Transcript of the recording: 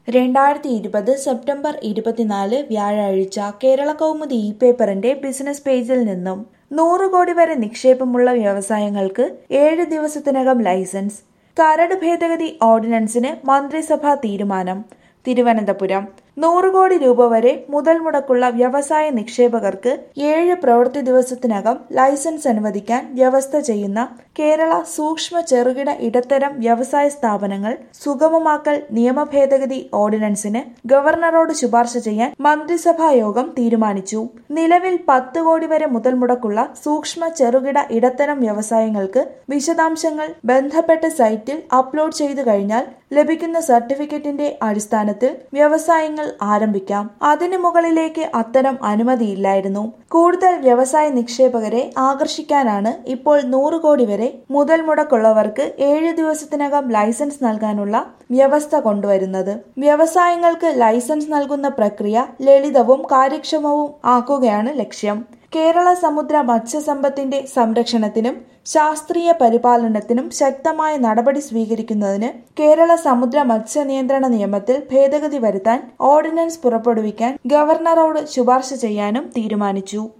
രണ്ടായിരത്തി ഇരുപത് സെപ്റ്റംബർ ഇരുപത്തിനാല് വ്യാഴാഴ്ച കേരള കൗമുദി ഇ പേപ്പറിന്റെ ബിസിനസ് പേജിൽ നിന്നും നൂറ് കോടി വരെ നിക്ഷേപമുള്ള വ്യവസായങ്ങൾക്ക് ഏഴ് ദിവസത്തിനകം ലൈസൻസ് കരട് ഭേദഗതി ഓർഡിനൻസിന് മന്ത്രിസഭാ തീരുമാനം തിരുവനന്തപുരം നൂറ് കോടി രൂപ വരെ മുതൽ മുടക്കുള്ള വ്യവസായ നിക്ഷേപകർക്ക് ഏഴ് പ്രവൃത്തി ദിവസത്തിനകം ലൈസൻസ് അനുവദിക്കാൻ വ്യവസ്ഥ ചെയ്യുന്ന കേരള സൂക്ഷ്മ ചെറുകിട ഇടത്തരം വ്യവസായ സ്ഥാപനങ്ങൾ സുഗമമാക്കൽ നിയമ ഭേദഗതി ഓർഡിനൻസിന് ഗവർണറോട് ശുപാർശ ചെയ്യാൻ മന്ത്രിസഭാ യോഗം തീരുമാനിച്ചു നിലവിൽ പത്ത് കോടി വരെ മുതൽ മുടക്കുള്ള സൂക്ഷ്മ ചെറുകിട ഇടത്തരം വ്യവസായങ്ങൾക്ക് വിശദാംശങ്ങൾ ബന്ധപ്പെട്ട സൈറ്റിൽ അപ്ലോഡ് ചെയ്തു കഴിഞ്ഞാൽ ലഭിക്കുന്ന സർട്ടിഫിക്കറ്റിന്റെ അടിസ്ഥാനത്തിൽ വ്യവസായങ്ങൾ ആരംഭിക്കാം അതിനു മുകളിലേക്ക് അത്തരം അനുമതിയില്ലായിരുന്നു കൂടുതൽ വ്യവസായ നിക്ഷേപകരെ ആകർഷിക്കാനാണ് ഇപ്പോൾ നൂറ് കോടി വരെ മുതൽ മുടക്കുള്ളവർക്ക് ഏഴ് ദിവസത്തിനകം ലൈസൻസ് നൽകാനുള്ള വ്യവസ്ഥ കൊണ്ടുവരുന്നത് വ്യവസായങ്ങൾക്ക് ലൈസൻസ് നൽകുന്ന പ്രക്രിയ ലളിതവും കാര്യക്ഷമവും ആക്കുകയാണ് ലക്ഷ്യം കേരള സമുദ്ര മത്സ്യസമ്പത്തിന്റെ സംരക്ഷണത്തിനും ശാസ്ത്രീയ പരിപാലനത്തിനും ശക്തമായ നടപടി സ്വീകരിക്കുന്നതിന് കേരള സമുദ്ര മത്സ്യനിയന്ത്രണ നിയമത്തിൽ ഭേദഗതി വരുത്താൻ ഓർഡിനൻസ് പുറപ്പെടുവിക്കാൻ ഗവർണറോട് ശുപാർശ ചെയ്യാനും തീരുമാനിച്ചു